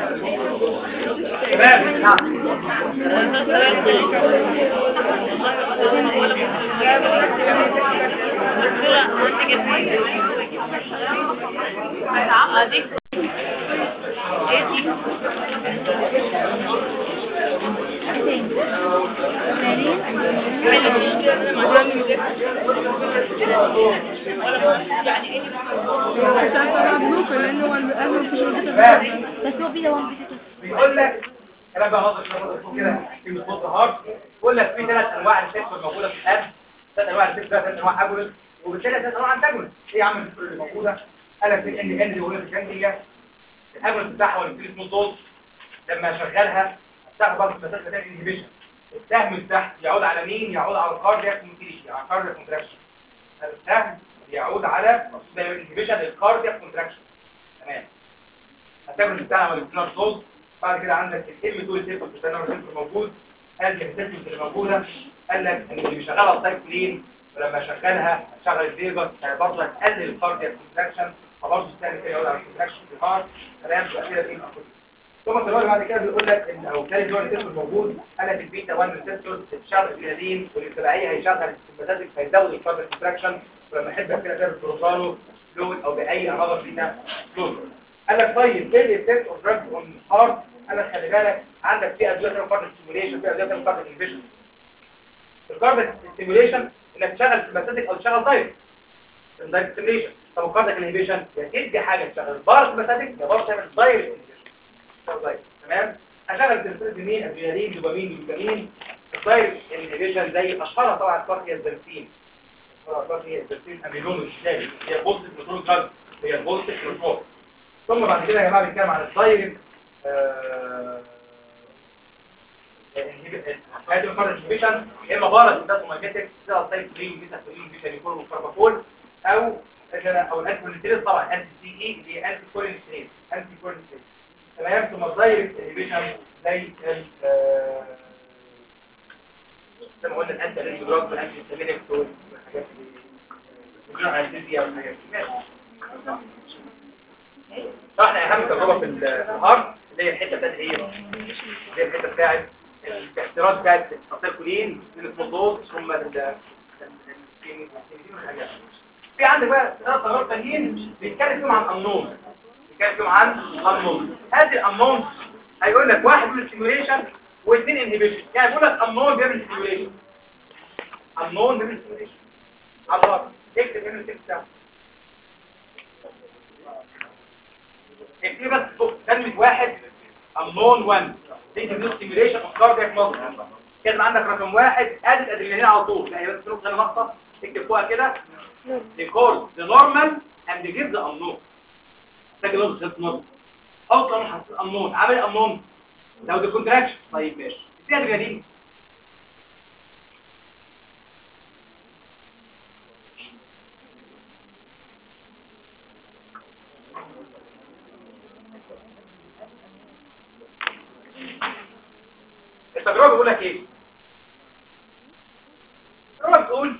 تمام نعم بس هو بيدا وان بيدا بيقول لك كلام بقى واضح شويه كده في مصوت هارد بيقول لك في ثلاث انواع الريسبتور موجوده في القلب ثلاث انواع الريسبتور ثلاث انواع اجولس وبالتالي ثلاث انواع انتاجونس ايه يا عم الريسبتور اللي موجوده قال لك في ان ان اللي موجوده في الجنجليا الاجولس بتاعها ولا في دوز لما اشغلها هتشتغل برضه في مسافه بتاعت انهبيشن السهم من تحت يعود على مين يعود على الكاردياك موتيليتي على الكاردياك كونتراكشن السهم يعود على انهبيشن الكاردياك كونتراكشن تمام هتعمل بتاعها مولكيولار دوز بعد كده عندك الام 2 ريسبتور بتاعنا ريسبتور موجود قال لك الريسبتور اللي موجوده قال لك ان اللي بيشغلها السايكلين ولما شغلها هتشغل الفيجر برضه هتقلل الكاردياك كونتراكشن فبرضه الثاني كده يقعد على الكونتراكشن في الهارت كلام يبقى كده ايه ثم التجارب بعد كده بيقول لك ان او ثاني نوع ريسبتور موجود قال لك البيتا 1 ريسبتور بتشغل الجلادين والتبعيه هيشغل السمباتيك فيزود الكاردياك كونتراكشن ولما يحب كده تعمل بروتانو فلويد او باي انظر بيتا فلويد قال لك طيب ايه الايفكت اوف دراج اون هارت قال لك خلي بالك عندك في ادويه تعمل كاردياك ستيميوليشن في ادويه تعمل كاردياك انفيشن الكاردياك ستيميوليشن انك تشغل سمباتيك او تشغل دايركت الدايركت ستيميوليشن طب الكاردياك انهبيشن يا تدي حاجه تشغل بار سمباتيك يا بار تعمل دايركت انهبيشن تمام اشغل سلسله مين ادرينالين دوبامين جلوكامين الدايركت انهبيشن زي اشهرها طبعا فاكهه الزنسين فاكهه الزنسين اميلون والشتاري هي بوزيتيف كنترول دراج هي البوزيتيف كنترول ثم بعد كده يا جماعه بنتكلم عن الدايركت هذه المقارنه انهبيشن يا اما بارد ده سوماتيك زي السايكلين ميثاكولين بيتانيكول وكارباكول او او الانتي طبعا انتي سي اي اللي هي انتي كولينستريز انتي كولينستريز تمام ثم الدايركت انهبيشن زي ال زي ما قلنا الانتي الانتي والانتي سيمينيك والحاجات دي وغيرها انستيزيا والحاجات دي فاحنا اهم تجربه في الهارت اللي هي الحته بتاعت ايه اللي هي الحته بتاعت الاحتراز بتاعت التركولين من الفضول ثم ال في عندك بقى ثلاث تجارب تانيين بيتكلم فيهم عن النون بيتكلم فيهم عن النون هذه النون هيقول لك واحد بيعمل ستيميوليشن واثنين انهبيشن يعني بيقول لك النون بيعمل ستيميوليشن النون بيعمل ستيميوليشن على الارض اكتب هنا التكست بتاعه اكتب بس كلمة واحد النون 1 دي دي ستيميوليشن اوف كاردياك ماسل كده عندك رقم واحد ادي ادرينالين على طول لا هي بس نقطه نقطه اكتب فوقها كده record the normal and give the unknown ده كده نقطه نقطه اوصل انا حسيت unknown عامل unknown لو دي كونتراكشن طيب ماشي دي ادرينالين التجربة بيقول لك ايه التجربة بتقول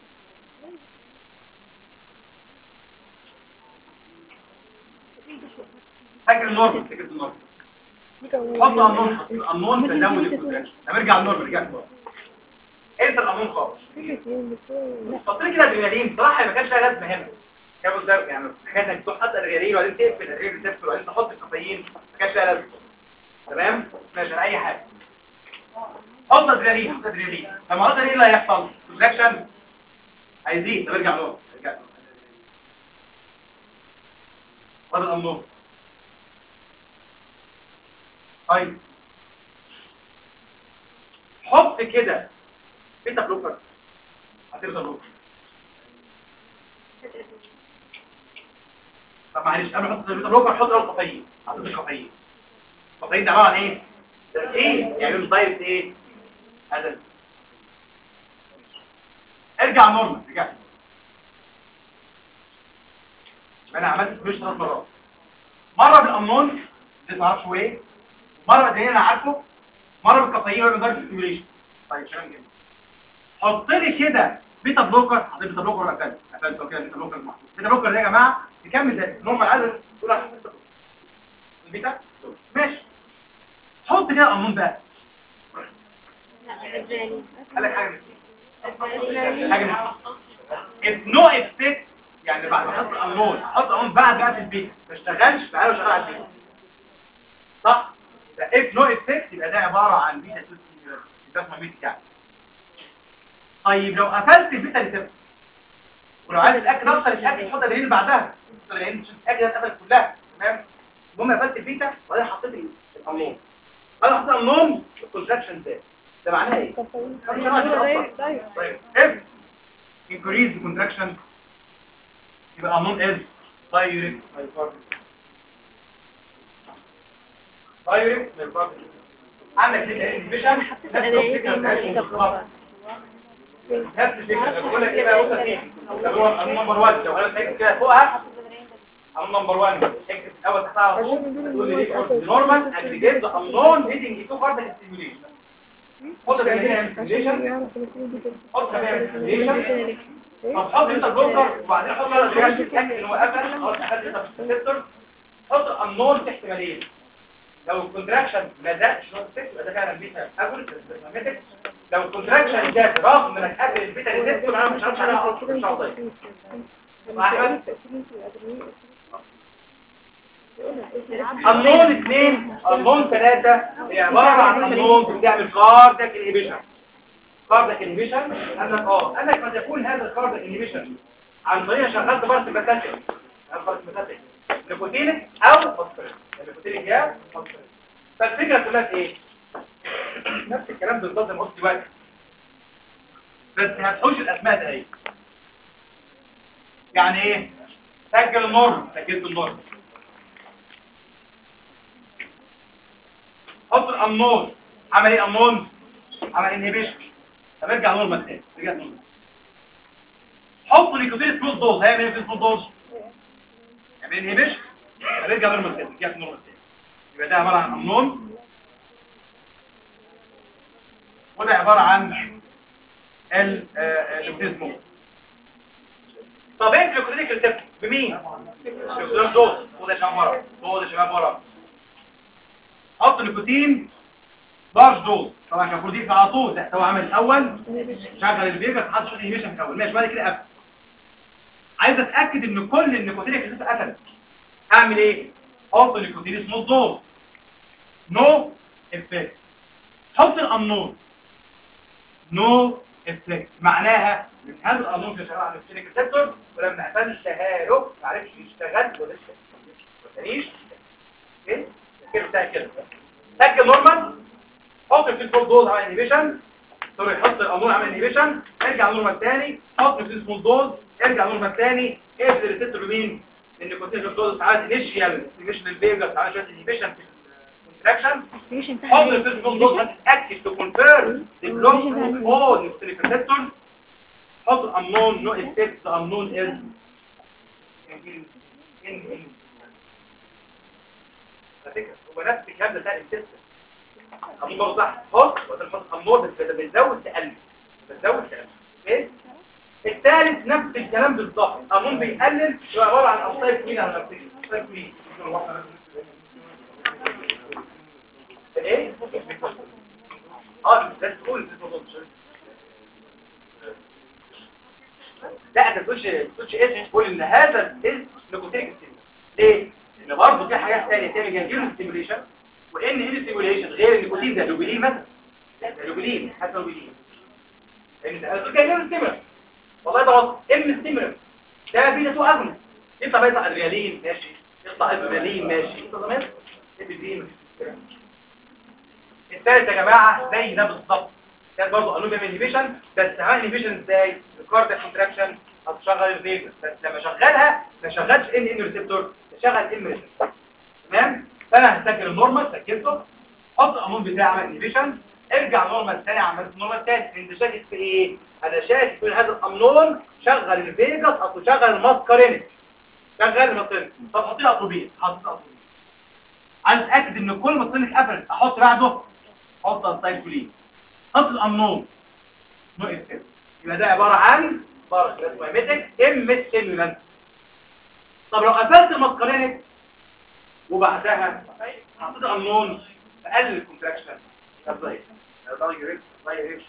فاكر النورمال فاكر النورمال حط النورمال النورمال تزود الكونتراكشن نرجع للنورمال رجع للنورمال انت القانون خالص حط لي كده ادرينالين صراحه ما كانش لها لازمه هنا كانوا ده يعني حاجات انك تحط ادرينالين وبعدين تقفل الادرينالين ريسبتور وبعدين تحط الكافيين ما كانش لها لازمه تمام ماشي اي حاجه حط ادرينالين حط ادرينالين لما حط ادرينالين اللي هيحصل كونتراكشن هيزيد طب ارجع له ارجع فاضل النور طيب حط كده بيتا بلوكر هتبدا بلوكر طب معلش قبل ما احط بيتا بلوكر حط الاول كافيين حط الكافيين الكافيين ده عباره عن ايه ايه يعني دايركت ايه هذا ارجع نورمال رجع انا عملت مش ثلاث مرات مره بالامنون دي ما اعرفش هو ايه مره بالدنيا انا عارفه مره بالكافيين ولا بدرجه ستيميوليشن طيب كلام جميل حط لي كده بيتا بلوكر حط بيتا بلوكر ولا قفلت قفلت كده بيتا بلوكر محطوط بيتا بلوكر ده يا جماعه يكمل ده نورمال عدد تقول على بيتا بلوكر البيتا ماشي حط كده القانون بقى قال لك حاجه من الاثنين. حاجه من الاثنين. if no effect يعني بعد ما احط القانون احط القانون بعد بقى في البيت ما اشتغلش تعالوا شغال على البيت صح يبقى if no effect يبقى ده عباره عن بيتا 2 ده اسمه بيتا يعني طيب لو قفلت البيتا اللي تبقى ولو عايز تتاكد اكتر تتاكد تحط العين بعدها لان مش تتاكد انها اتقفلت كلها تمام المهم قفلت البيتا وبعدين حطيت القانون انا حطيت القانون الكونتراكشن ده ده معناه ايه؟ طيب if increase the contraction يبقى unknown is direct direct عندك الانفيشن نفس الفكره بتاعت بالظبط نفس الفكره بقول لك ايه بقى وصل ايه اللي هو النمبر 1 لو انا سايب كده فوقها النمبر 1 اكتب الاول تحتها على طول تقول لي نورمال اجريجيت ذا unknown heading to further stimulation خد ده هنا stimulation حط كمان stimulation طب حط انت البلوكر وبعدين حط على الرياكشن تتاكد ان هو قفل خلاص اخدت انت في السيستم حط النون تحت احتمالين لو الكونتراكشن ما زادش نوت سكس يبقى ده فعلا بيتا افرج لو الكونتراكشن زاد رغم انك قافل البيتا ريسبتور انا مش عارف انا اصلا مش عارف احمد النون اثنين النون ثلاثة هي عبارة عن النون بتعمل كاردك انهبيشن كاردك انهبيشن قال لك اه قال لك قد يكون هذا الكاردك انهبيشن عن طريق شغلت بارت ميتاتيك بارت ميتاتيك نيكوتينك او فوسفوريك النيكوتينك جاب فوسفوريك فالفكرة كلها في ايه نفس الكلام بالظبط ما قلت دلوقتي بس هتحوش الاسماء ده ايه يعني ايه سجل النورم سجلت النورم حط الامنون عمل ايه امنون عمل انهبيشن طب ارجع نورمال تاني رجعت نورمال حط نيكوتين فول دوز هيعمل ايه في الفول دوز يعمل انهبيشن طب ارجع نورمال تاني رجعت نورمال تاني يبقى ده عباره عن امنون وده عباره عن ال النيكوتين طب ايه الجلوكوزيك ريسبتور بمين الجلوكوزيك دوز وده شباب ورا دوز يا شباب ورا حط نيكوتين لارج دوز طبعا كان المفروض يقفل على طول تحت هو عمل الاول شغل الفيجاس حط شويه انيميشن في الاول ماشي بعد كده قفل عايز اتاكد ان كل النيكوتين اللي قفل اعمل ايه حط نيكوتين اسمه دوز نو افكت حط الامنون نو افكت معناها ان هذا القانون في شغال على السيليك ريسبتور ولما قفلتها له ما عرفش يشتغل ولا ما تانيش ايه كده بتاعي كده سجل نورمال حط في الفول دوز عمل انيبيشن سوري حط القانون عمل انيبيشن ارجع نورمال تاني حط في الفول دوز ارجع نورمال تاني اقفل الريسبتور بمين النيكوتين دوز ساعات انيشيال انيبيشن للفيجا ساعات شويه انيبيشن في الكونتراكشن حط في الفول دوز هتتاكد تو كونفيرم ذا بلوك اول نيكوتين ريسبتور حط الامنون نو افكت ذا امنون از فكرة هو نفس الكلام ده بتاع السيستم امور صح حط وتحط امور بس ده بتزود تقلل بتزود تقلل اوكي الثالث نفس الكلام بالظبط امور بيقلل هو عباره عن اوصاف مين على نفسه اوصاف مين ايه اه ده تقول لا انت تقولش تقولش ايه تقول ان هذا النيكوتين ليه ان برضه في حاجات ثانيه تعمل جنجيرو ستيميوليشن وان ايه ستيميوليشن غير النيكوتين ده لوبيلين مثلا ده لوبيلين حتى لوبيلين لان ده قلت جنجيرو ستيميوليشن والله ده وصف ام ستيميوليشن ده بيتا تو اغنى يطلع بقى يطلع ادرينالين ماشي يطلع ادرينالين ماشي يطلع تمام ادرينالين الثالث يا جماعه زي ده بالظبط كان برضه قالوا بيعمل انهبيشن بس عمل انهبيشن ازاي الكاردياك كونتراكشن هتشغل الفيجاس بس لما شغلها ما شغلش ان ان ريسبتور شغل ام ريسبتور تمام فانا هسجل النورمال سجلته حط القانون بتاعي عمل انهبيشن ارجع نورمال تاني عملت نورمال تاني انت شاكك في ايه انا شاكك في هذا الامنون شغل الفيجاس او شغل الماسكارينيك شغل الماسكارينيك طب حط لي اتروبين حط لي اتروبين عايز اتاكد ان كل ماسكارينيك قفلت احط بعده حط السايكولين حط الامنون نو افكت يبقى ده عباره عن بارك اسمه ميتك ام ستيمولانت طب لو قفلت الماسكارينيك وبعدها حطيت امنون فقلل الكونتراكشن طب ضيق ضيق ريك ضيق ريك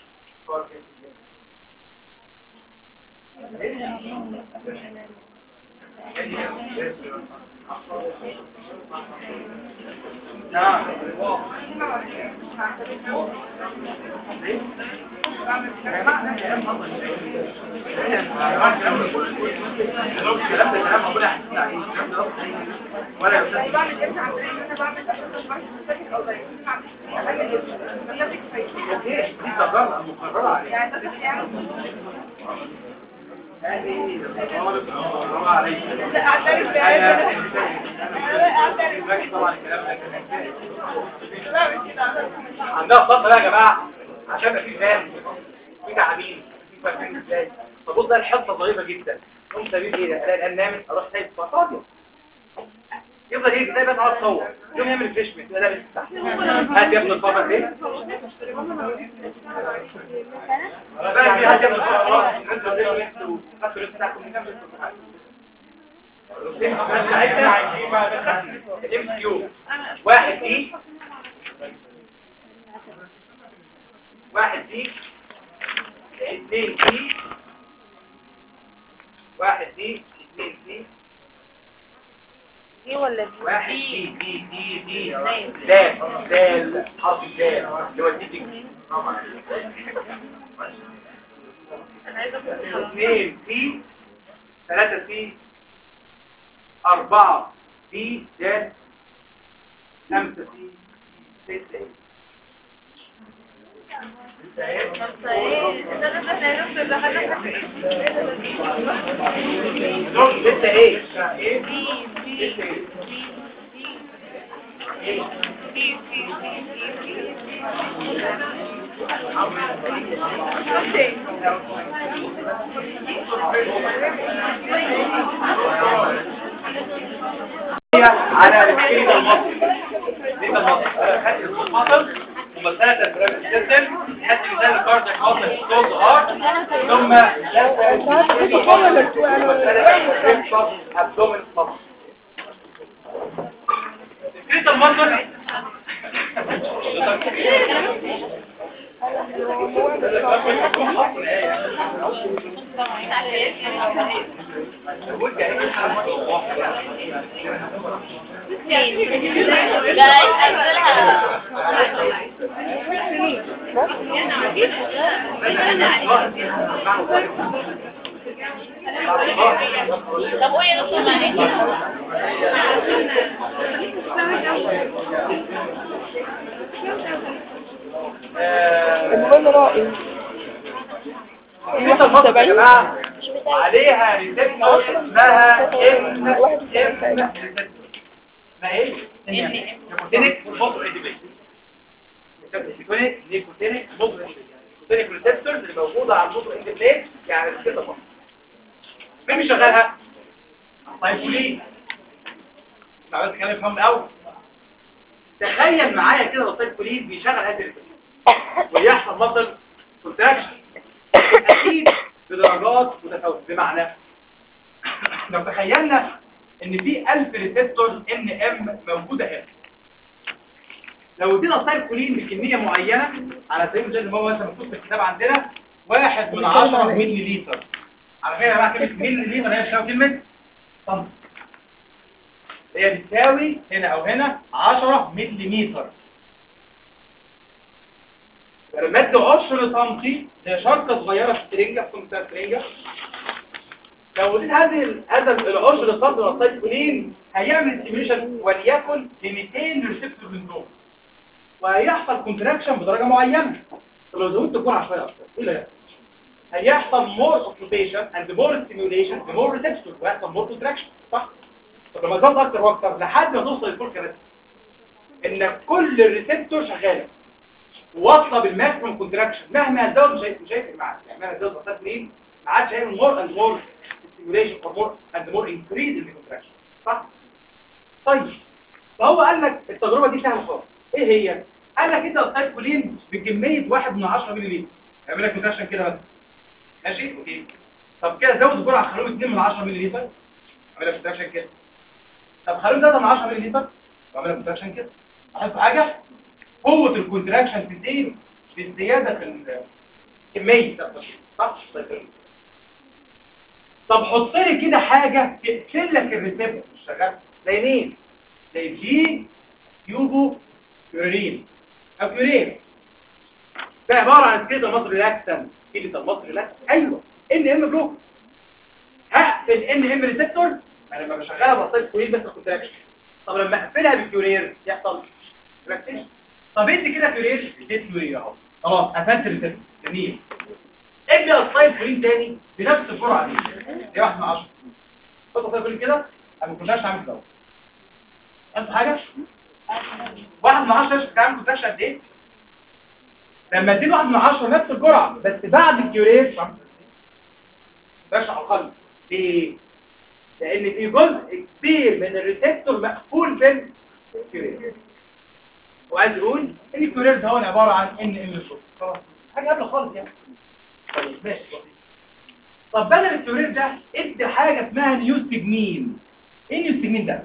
نعم الكلام ده كلام ربنا يحسن عليه الكلام ده ولا يستطيع بعمل ابن عبد الرحيم انا بعمل اشخاص بعمل مشاكل او ضعيف ما عنديش اقل ابن مشاكل كفايه دي تجارة مقررة عليها يعني ده يعني هذه طالب مقررة عليها لا اعترف بهذا انا اعترف طبعا الكلام ده كان لا مش كده أعترف. عندها خطة بقى يا جماعة عشان يبقى في فهم في تعابين في فاهمين ازاي فبص ده الحصة ظريفة جدا قوم سبيل ايه ده الاقي نامت اروح سايب فاضية يفضل يجي زي بس على الصور يوم يعمل ريفريشمنت يبقى لابس تحت هات يا ابن الخبر ايه بقى في هات يا ابن الخبر انتوا ليه انتوا خدتوا لسه بتاعكم من كام الام كيو واحد دي واحد دي اثنين دي واحد دي اثنين دي دي ولا دي واحد دي دي دي دي دال دال حرف الدال اللي هو دي دي اثنين في ثلاثة في أربعة في دال خمسة في ستة دول ستة ايه؟ ايه؟ ستة ايه؟ هي على الكلمة المصري كلمة المصري خدت المصر ومسألة البرامج السيستم خدت مثال الكاردياك مصر الصوت هارت ثم مسألة abdomen مصر كلمة المصر جاي انزلها طب قولي يا دكتور معلش المهم رائع كلمة المصر يا جماعة عليها ريسبتور اسمها ام ام اسمها ايه؟ نيكوتينيك موتور اديبيت نيكوتينيك نيكوتينيك موتور اديبيت نيكوتينيك ريسبتورز اللي موجودة على الموتور اديبيت يعني كده مصر مين بيشغلها؟ طيب عاوز اتكلم فهم الاول تخيل معايا كده لو طيب كولين بيشغل هذه الريسبتور ويحصل مصر كونتراكشن اكيد بدرجات متفاوتة بمعنى لو تخيلنا ان في 1000 ريسبتور ان ام موجوده هنا لو ادينا سايكولين بكميه معينه على سبيل المثال هو مثلا مكتوب في الكتاب عندنا واحد من 10 مللي لتر على فكره بقى كلمه مللي لتر هي بتساوي كلمه طن هي بتساوي هنا او هنا 10 ملي متر المد عشر سنتي زي شرطة صغيرة في السرنجة في كمسة السرنجة لو اديت هذه ال- هذا العشر سنتي من السايكولين هيعمل ستيميوليشن وليكن ل 200 ريسبتور من دول وهيحصل كونتراكشن بدرجة معينة طب لو زودت الجرعة شوية أكتر ايه اللي هيحصل؟ هيحصل more occupation and more stimulation ب more receptors ويحصل more contraction صح؟ طب لما تزود أكتر وأكتر لحد ما توصل للفول كارثة إن كل الريسبتور شغالة واصله بالماكسيمم كونتراكشن مهما هتزود مش هي- مش هيفرق معاك يعني مهما هتزود بساط مين ما عادش هيعمل مور اند مور ستيميوليشن اور مور اند مور انكريز ان كونتراكشن صح طيب فهو قال لك التجربه دي سهله خالص ايه هي قال لك انت السايكولين بكميه 1 من 10 مللي لتر اعمل لك كونتراكشن كده بس ماشي اوكي طب كده زود الجرعه خلوهم 2 من 10 مللي لتر اعمل لك كونتراكشن كده طب خلوهم 3 من 10 مللي لتر بعملها كونتراكشن كده احط حاجه قوه الكونتراكشن تزيد بالزياده في ال- كميه صح طيب. طب حط لي كده حاجه تقفل لك الريسبتور مش شغال زي مين زي الجي يوبو يورين او يورين ده عباره عن كده مصر ريلاكسن كده مصر ريلاكسن ايوه ان ام بلوك هقفل ان ام ريسبتور انا لما بشغلها بطيب كورير بس كونتراكشن طب لما اقفلها بالكورير يحصل ريلاكسيشن طب انت كده كورير اديت كورير اهو خلاص قفلت الريسبتور جميل ابدا الطيب كورين تاني بنفس الجرعه دي دي 1 من 10 حط الطيب كورين كده انا ما كناش عامل كده انت حاجه واحد من 10 كان عامل كونتراكشن قد ايه لما اديله واحد من 10 نفس الجرعه بس بعد الكورير كونتراكشن اقل ليه لان في جزء كبير من الريسبتور مقفول بالكورير وعايز يقول ان الكورير ده هو عباره عن ان ام شوت خلاص حاجه قبل خالص يعني طيب ماشي لطيف. طب بدل الكورير ده ادي حاجه اسمها نيوستجمين ايه نيوستجمين ده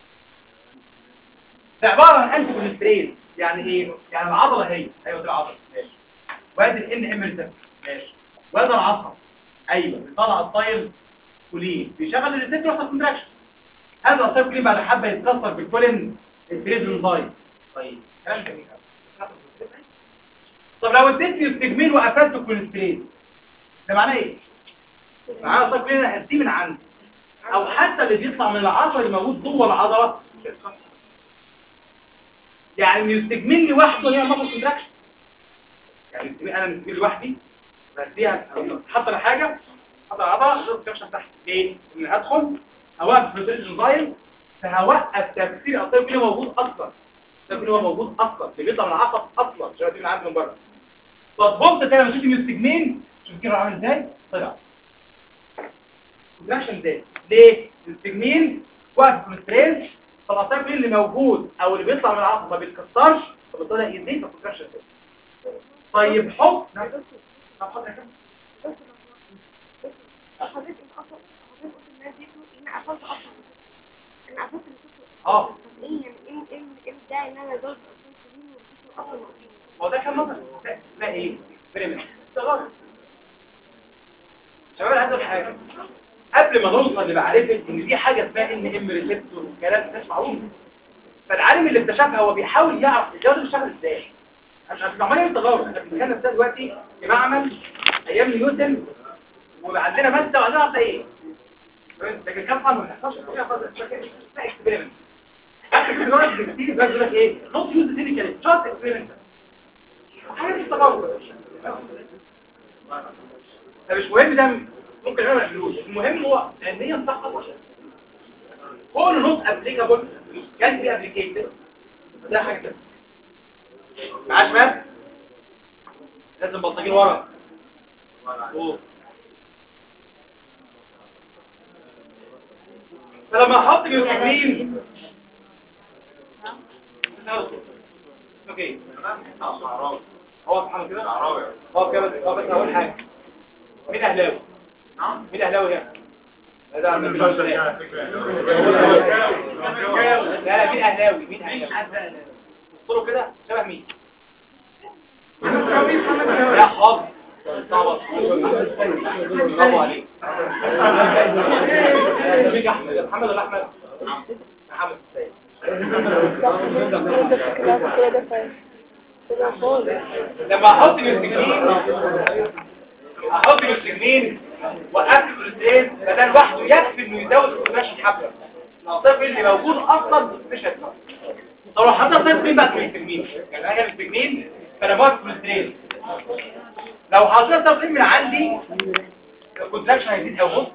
ده عباره عن انتي كوليسترول يعني ايه يعني العضله هي ايوه دي العضله ماشي وادي الان ام ريسبتور ماشي وادي العصب ايوه بيطلع الطايل كولين بيشغل الريسبتور يحصل كونتراكشن هذا الطايل كولين بعد حبه يتكسر بالكولين الفريز انزايم طيب كلام جميل أوي. طب لو اديت نيوستجمين وقفلت الكوليسترول ده معناه ايه معناه الطايل كولين هديه من عندي او حتى اللي بيطلع من العضله اللي موجود جوه العضله مش هيتكسر. يعني نيوستجمين لوحده هي مصر كونتراكشن يعني نيوستجمين انا نيوستجمين لوحدي بديها حط على حاجه حط على عضله غير الكبشه تحت ليه؟ ان هدخل اوقف بروتين انزايم فهوقف تكسير الطيب اللي موجود اصلا الطيب اللي هو موجود اصلا اللي بيطلع من العصب اصلا مش هيجي من عندي من بره فبص كده لما تشوف نيوستجمين شوف كده عامل ازاي طلع كونتراكشن ازاي ليه؟ نيوستجمين وقف كوليسترول فالطيب اللي موجود او اللي بيطلع من العصب ما بيتكسرش فبالتالي يزيد فالكونتراكشن طيب حط طب حط يا كابتن. حضرتك اصلا حضرتك قلت الناس دي ان قفلت اصلا انا قفلت الكتب اه طب ايه يعني ايه ايه ايه ده ان انا ازود اصلا سنين والكتب اصلا مقفولين هو ده كان نظر ده ده ايه اكسبيرمنت استغرب شباب عايز أقول حاجه قبل ما نوصل لمعرفه ان دي حاجه اسمها ان ام ريسبتور والكلام ده مش معروف فالعالم اللي اكتشفها هو بيحاول يعرف الجهاز بيشتغل ازاي احنا مش عمالين نتغير احنا بنتكلم ده دلوقتي في معمل ايام نيوتن وعندنا ماده وعندنا عارفه ايه لكن كم قانون ما يحصلش فيها خالص اسمها اكسبيرمنت اخر كلمه بكتير بس يقول لك ايه نوت يوز كلينيكال جاست اكسبيرمنت حاجه مش تطور ده مش مهم ده ممكن نعمل فلوس المهم هو علميا صح ولا لا كل نوت ابليكابل كان بي ابليكيتد ده حاجه كده معاش مال لازم بلطجين ورا أوه. فلما احط جلوكامين اوكي هو سبحانه كده هو كده هو بس هقول حاجه مين اهلاوي مين اهلاوي هنا لا ده عندنا مش لا لا مين اهلاوي مين اهلاوي بصوا كده شبه مين يا حافظ طبعا برافو عليك مين احمد يا محمد ولا احمد محمد السيد لما احط الاستجمين احط الاستجمين واقفل الاستجمين فده لوحده يكفي انه يزود ماشي الحبه الطفل اللي موجود اصلا مش هيتكسر طب لو حطيت الاستجمين بعد الاستجمين يعني انا الاستجمين فانا بوقف الاستجمين لو حطيت الاستجمين من عندي الكونتراكشن هيزيد قوي بص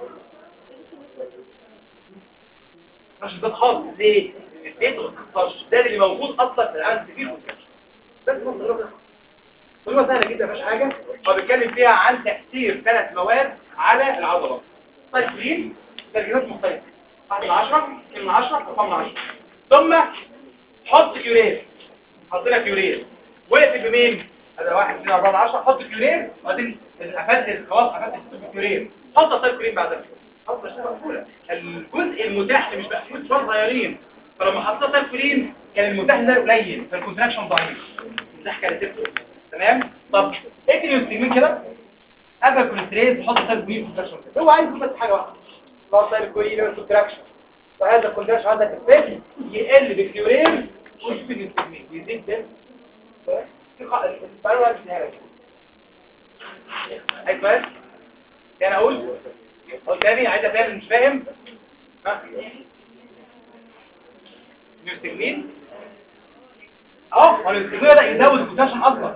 مش ده خالص ليه؟ البيت ما بتخسرش ده اللي موجود اصلا في العالم كتير كونتراكشن بس مصر كلمة سهلة جدا مفيش حاجة هو بيتكلم فيها عن تأثير ثلاث مواد على العضلات سايكلين ترجمات مختلفة واحد من عشرة اثنين من عشرة أربعة من عشرة ثم حط كيورير حط لك كيورير وقف بمين؟ هذا واحد اثنين أربعة من عشرة حط كيورير وبعدين قفلت خلاص قفلت الكيورير حط طيب كيورير بعدها حط مش مقفولة الجزء المتاح اللي مش مقفول شوية صغيرين فلما حطينا سايكلين كان المتاح ده قليل فالكونتراكشن ضعيف المتاح كان صفر تمام طب اكتب الاستجمين كده قبل الكوليستريز حط سايكلين كونتراكشن كده هو عايز بس حاجه واحده لو سايكلين والكونتراكشن فهذا الكونتراكشن عندك الفيل يقل بالكيورين ويزيد الاستجمين يزيد ده في قاعده الفعل ولا الجهاز عايز بس يعني اقول اقول تاني عايز افهم مش فاهم ها نيوستجمين اه هو الاستجمين ده يزود البوتاشيوم اصلا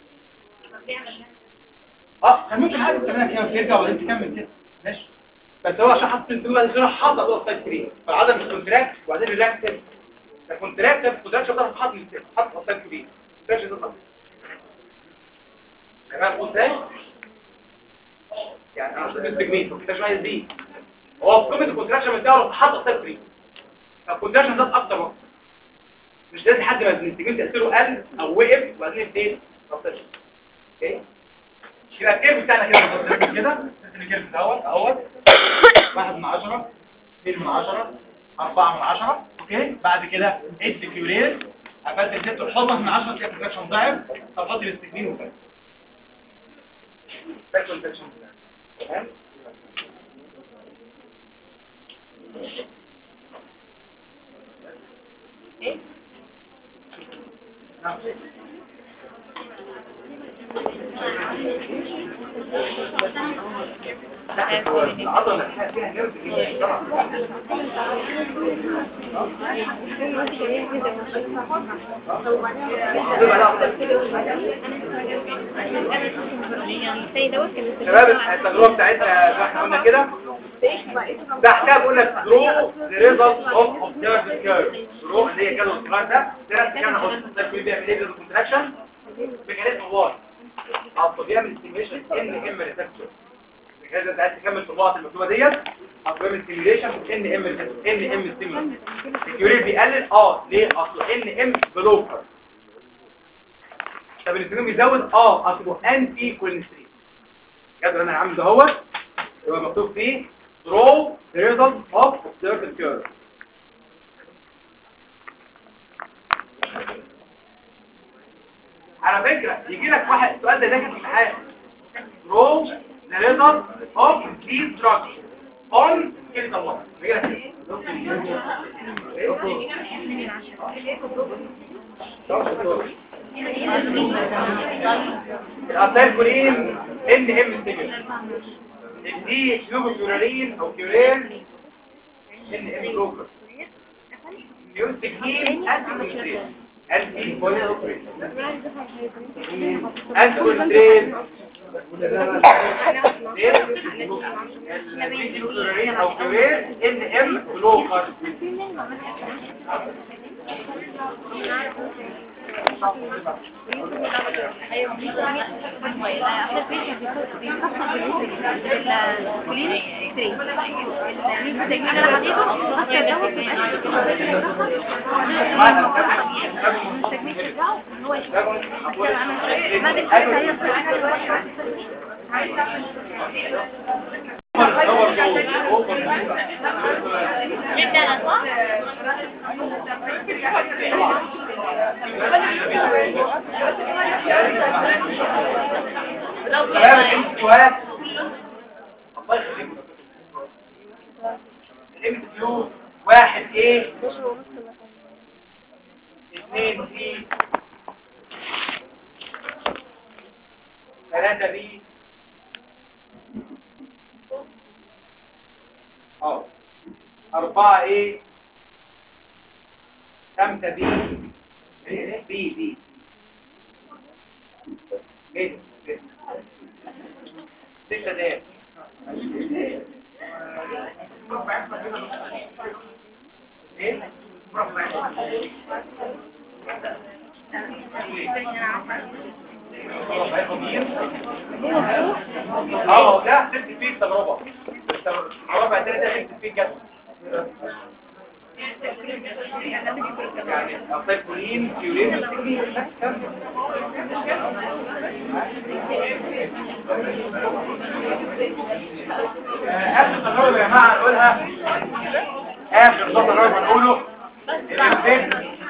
اه كان ممكن حاجه تعملها كده ترجع وبعدين تكمل كده ماشي بس هو عشان حط الاستجمين ده عشان حاطط جوه السايد كريم فالعضله مش كونتراكت وبعدين ريلاكس الكونتراكت الكونتراكت ده حط حط في السايد كريم ماشي ده خلاص تمام قلت ايه يعني انا شفت التجميد الكونتراكشن عايز دي هو في قمه الكونتراكشن بتاعه حط السايد كريم فالكونتراكشن ده اكتر وقت مش لازم حد ما الانتجين تأثيره قل او وقف وبعدين يبتدي اوكي يبقى الكيرف بتاعنا كده بالظبط كده نرسم الكيرف دوت اهوت 1 من 10 2 من 10 4 من 10 اوكي بعد كده ادي كيورير قفلت الست الحضن من 10 تلاقي الكونتراكشن ضعف طب حط الاستجمين وكده ده الكونتراكشن تمام العضلة فيها نيرف شباب التجربة بتاعتنا زي ما احنا قلنا كده تحتها بقول لك درو ريزلت اوف اوبزرفد كيرف درو اللي هي كده الصغير ده ده كان اهو ده كله بيعمل ايه بالكونتراكشن ميكانيزم واحد اصل بيعمل ستيميشن ان ام ريسبتور كده انت عايز تكمل في النقط المكتوبه ديت اصل بيعمل ستيميشن ان ام ان ام ستيميشن الكيورير بيقلل اه ليه اصل ان ام بلوكر طب الاستجمام بيزود اه اصله انتي كولينسترين كده انا عامل دهوت يبقى مكتوب فيه draw the result of observed curve على فكرة يجي لك واحد السؤال ده داخل في الامتحان draw the result of these drugs on كلمة الله يجي لك الأبطال كلين ان ام ستيجر دي تيوب كيورين او كيورين ان ام بلوكر نيوستجين انتي كوليسترين انتي كوليسترين انتي كوليسترين الكيورين او كيورين ان ام بلوكر نبدأ الأصوات شباب الامتحانات الله يخليكم الامتحان واحد ايه اثنين بي ثلاثة بي اه أربعة ايه خمسة بي بي بي جيد جيد ستة دقايق ايه اه ده ست فيه تجربة التجربة التانية ده ست فيه جد يعني الطيبولين كيورين آخر تجربة يا جماعة نقولها آخر تجربة نقوله الإفكت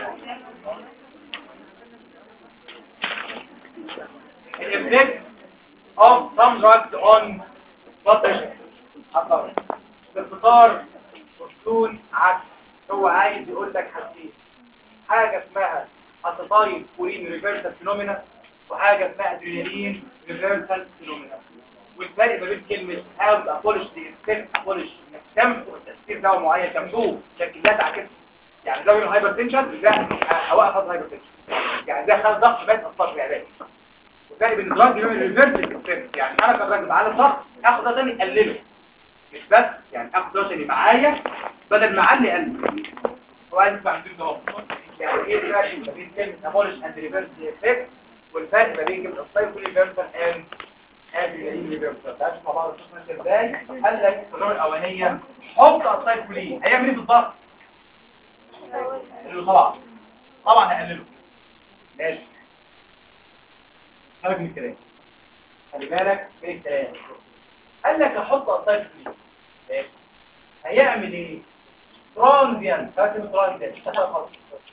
الإفكت of some drugs on blood pressure أطلع باختصار وبدون عكس هو عايز يقول لك حاجتين حاجة اسمها أتطايب كورين ريفيرسال فينومينا وحاجة اسمها ادرينالين ريفيرسال فينومينا والفرق ما بين كلمة how to abolish the effect abolish انك تمحو التأثير ده معين تمحوه لكن لا تعكسه يعني زي الهايبر تنشن لا اوقف هذا الهايبر تنشن يعني ده خد ضغط ما يتأثرش بعلاج والفرق بين الدراج اللي هو الريفيرسال افكت يعني انا كراجل على الضغط اخد ده تاني اقلله مش بس يعني اخد ده تاني معايا بدل ما اعلي قلبي هو عايز يسمع عندي ده يعني ايه الفرق ما بين كلمة abolish and reverse the effect والفرق ما بين كلمة الطيب والريفيرسال and ادرينالين ريفيرسال تعالوا مع بعض نشوف ماشي ازاي قال لك في الدور الاولانيه حط السايكولين هيعمل ايه بالضبط قال له طبعا طبعا هقلله ماشي خليك من الكلام خلي بالك من الكلام قال لك احط السايكولين ماشي هيعمل ايه ترانزيان فاكر ترانزيان خلاص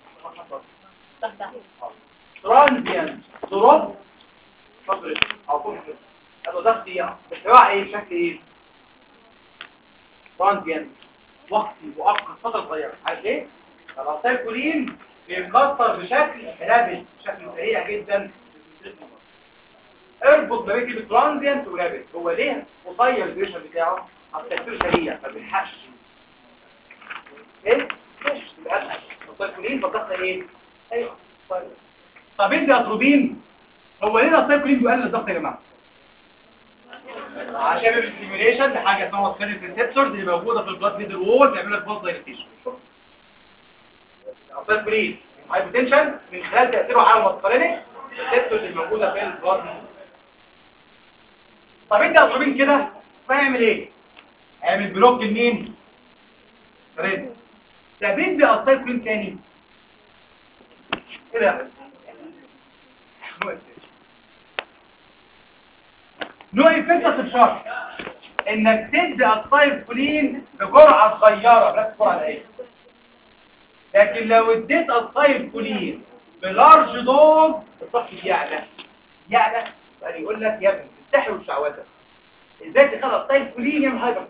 ترانزيان دروب فضل او طول هذا ضغط ايه بالتبع ايه بشكل ايه ترانزيان وقتي مؤقت فتره صغيره عارف ايه الاسايكولين بيتكسر بشكل رابد بشكل سريع جدا اربط ما بين كلمه ترانزيانت ورابد هو ليه قصير الديوريشن بتاعه التكسير سريع ما بيلحقش ايه مش بيبقى الاسايكولين فالضغط ايه ايوه طيب طب انت يا اتروبين هو ليه الاسايكولين بيقلل الضغط يا جماعه عشان بيعمل ستيميوليشن لحاجه اسمها سكريت ريسبتورز اللي موجوده في البلاد ميدل وول تعمل لك بلاد دايليتيشن الاسايكولين هايبوتنشن من خلال تاثيره على المسكرينيك الريسبتورز اللي موجوده في البلاد طب انت يا اتروبين كده هيعمل ايه هيعمل بلوك لمين ريد طب انت الاسايكولين تاني كده نوع الفكرة الشرط انك تدي السايكولين بجرعة صغيرة بس جرعة ايه لكن لو اديت السايكولين بلارج دوز الضغط يعلى يعلى يعني يقول لك يا ابني تستحي وتشعوذك ازاي تخلي السايكولين يعمل هايبر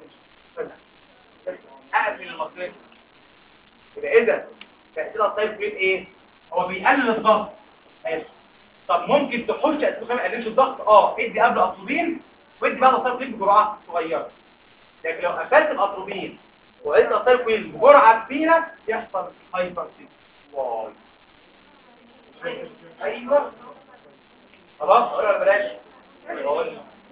اقفل المصرف يبقى اذا تأثير السايكولين ايه هو بيقلل الضغط ماشي طب ممكن تحوش اسمه كمان قللش الضغط اه ادي قبل اطروبين وادي بعد السايكولين بجرعات صغيره لكن لو قفلت الاطروبين واديت السايكولين بجرعه كبيره يحصل هايبر واي ايوه خلاص ولا بلاش بقول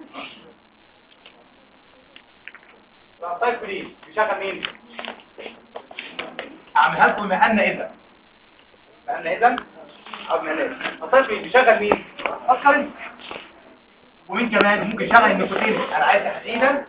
السايكولين بيشغل مين اعملها لكم مهنا اذا مهنا اذا او مهنا السايكولين بيشغل مين فكر ومين كمان ممكن يشغل النيكوتين انا عايز تحديدا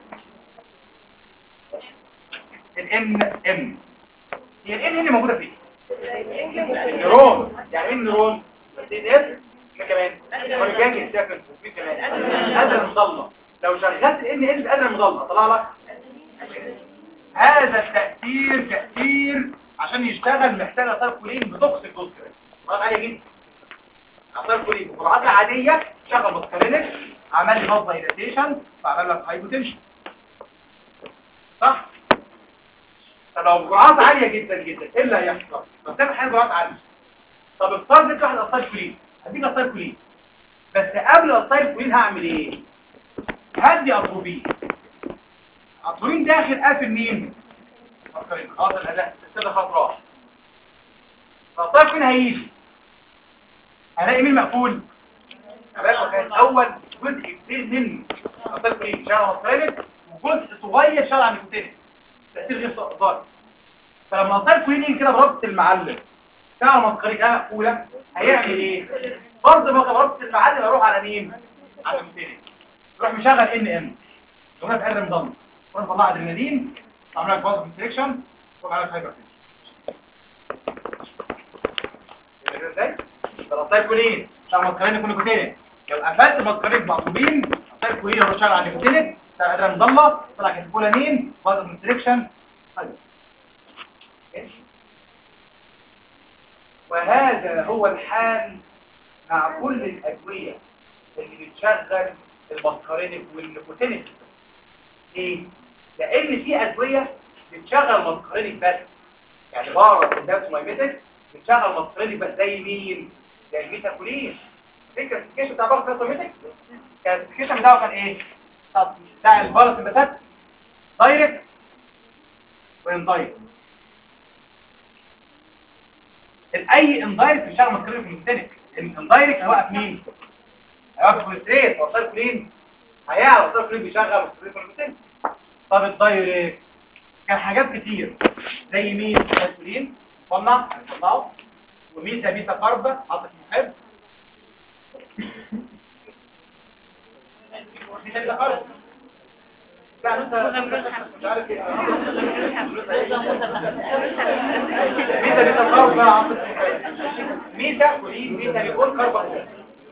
الان ام هي الان اللي موجوده فين النيرون يعني ايه النيرون الدي اس مين كمان اورجانيك سيكند مين كمان ادرى مضله لو شغلت الان ام بادرى مضله طلع لك هذا التأثير تأثير عشان يشتغل محتاج اثار كولين بتوكسيك دوز كمان مرات عالية جدا اثار كولين بجرعات عادية شغل متكرنك عمل لي بلد دايلاتيشن فعمل لك هايبوتنشن صح طب لو بجرعات عالية جدا جدا ايه اللي هيحصل بس انا حاجة جرعات عالية طب افترض لك واحد اثار كولين هديك اثار كولين بس قبل اثار كولين هعمل ايه هدي اتروبين الطرين داخل قافل مين فكرين خلاص الاداء الساده خلاص راح فالطيب فين هيجي هلاقي مين مقفول هلاقي كان اول جزء كبير من الطيب فين شغل مصرينك وجزء صغير شغل عن الكوتين تاثير غير ظاهر فلما الطيب فين كده بربط المعلم شغل مصرينك مقفوله هيعمل ايه برضه ما بربط المعلم اروح على مين على الكوتين يروح مشغل ان ام يروح في قدر مضمن وانا طلع ادرينالين عمل لك فاز سيلكشن وعمل لك هايبر ازاي طب السايكولين طب مسكرين يكون نيكوتين لو قفلت مسكرين مقلوبين السايكولين يروح شغال على النيكوتين طلع ادرينالين مضله طلع كاتيكولامين فاز سيلكشن وهذا هو الحال مع كل الأدوية اللي بتشغل المسكرينيك والنيكوتينيك ليه؟ لأن في أدوية بتشغل المسكرينيك بس يعني بعرف الدوس مايمتك بتشغل مسكرينيك بس زي مين؟ زي الميتاكولين فكرة الكيشن بتاع بارس مايمتك كان الكيشن بتاعه كان ايه؟ طب بتاع البارس مايمتك دايركت واندايركت اي اندايركت بيشتغل مسكرينيك والنيكوتينيك الاندايركت هيوقف مين؟ هيوقف الستريس وصل كلين هيعرف وصل كلين بيشغل مسكرينيك والنيكوتينيك طب الدايركت كان حاجات كتير زي مين مسؤولين صنع صنعوا وميتا بيتا قربة عطف محب ميتا بيتا قربة لا انت مش عارف ايه ميتا بيتا قربة عطف محب ميتا كولين ميتا بيقول قربة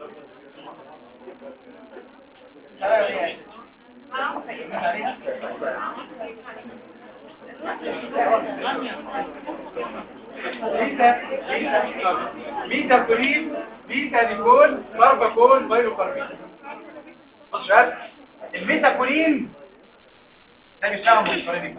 بيتا بيتا كولين بيتا نيكول كارباكول بايلوكاربين بص شباب الميتا كولين ده بيشتغل مونسترينيك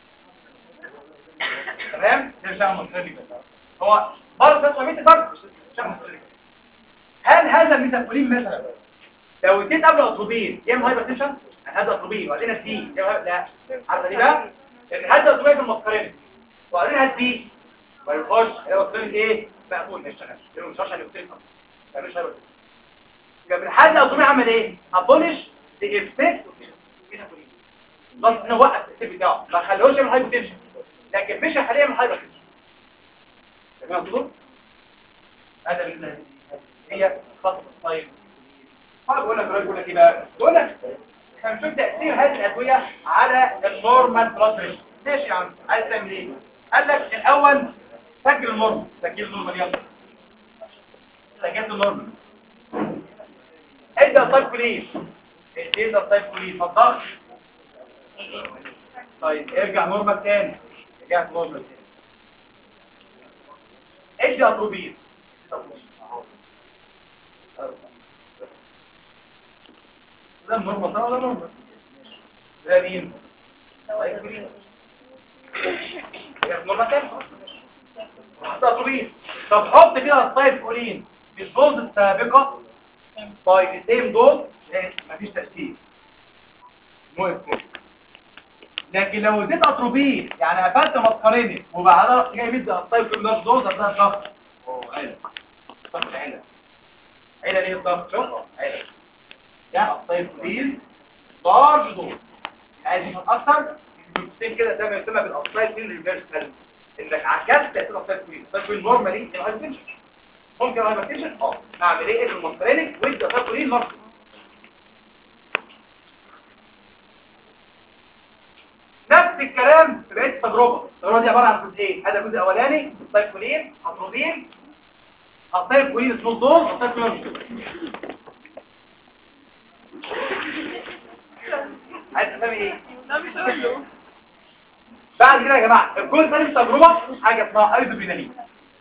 تمام ده بيشتغل مونسترينيك هو برضه اسمه ميتا برضه بيشتغل مونسترينيك هل هذا الميتا كولين مثلا لو اديت قبل اطروبين يعمل هايبر تنشن هذا اطروبين وبعدين الدي لا عارفه ليه بقى لان هذا اطروبين في المسكرين وبعدين هدي ما يخش هو الطريق ايه مقفول ما يشتغلش لانه مش عشان يقتل ما مش هيبقى يبقى من حد الاوتومي عمل ايه ابولش ذا افكت بس انه وقف التأثير بتاعه ما خلوش يعمل هايبوتنشن لكن مش هيخليه يعمل هايبوتنشن تمام يا دكتور هذا اللي هي خط الطيب انا بقول لك راجل بقول لك ايه بقى بقول لك احنا بنشوف تاثير هذه الادويه على النورمال بلاد بريشر ماشي يا عم عايز تعمل ايه قال لك الاول سجل النورمال سجل النورمال يلا سجلت النورمال ادى الطيب كلين ادى الطيب كلين الضغط طيب ارجع نورمال تاني رجعت نورمال تاني ادى اتروبين ده نورمال ده ولا نورمال ده مين طيب كلين رجعت نورمال تاني حط اتروبين طب حط كده الطيب كلين بالدوز السابقه باي سيم دوز مفيش تأثير موقف لكن لو اديت اتروبين يعني قفلت مسكريني وبعدها رحت جاي مدي الطيب في نفس دوز ده ضغط اوه عيله ضغط عيله عيله ليه الضغط شوف عيله ده الطيب كلين لارج دوز عايز يفهم اكتر بتبصين كده ده ما يسمى بالاوتلاين كلين ريفيرسال انك عكست تاثير الطيب كلين الطيب كلين نورمالي الهايبرتنشن ممكن الهايبرتنشن اه نعمل ايه المسكرينك وادي الطيب كلين مرة نفس الكلام في بقيه التجربه التجربه دي عباره عن جزئين هذا الجزء الاولاني الطيب اتروبين الطيب كولين اسمه الدور الطيب كولين عايز تفهم ايه بعد كده يا جماعه الجزء الثاني في التجربه حاجه اسمها ايزوبرينالين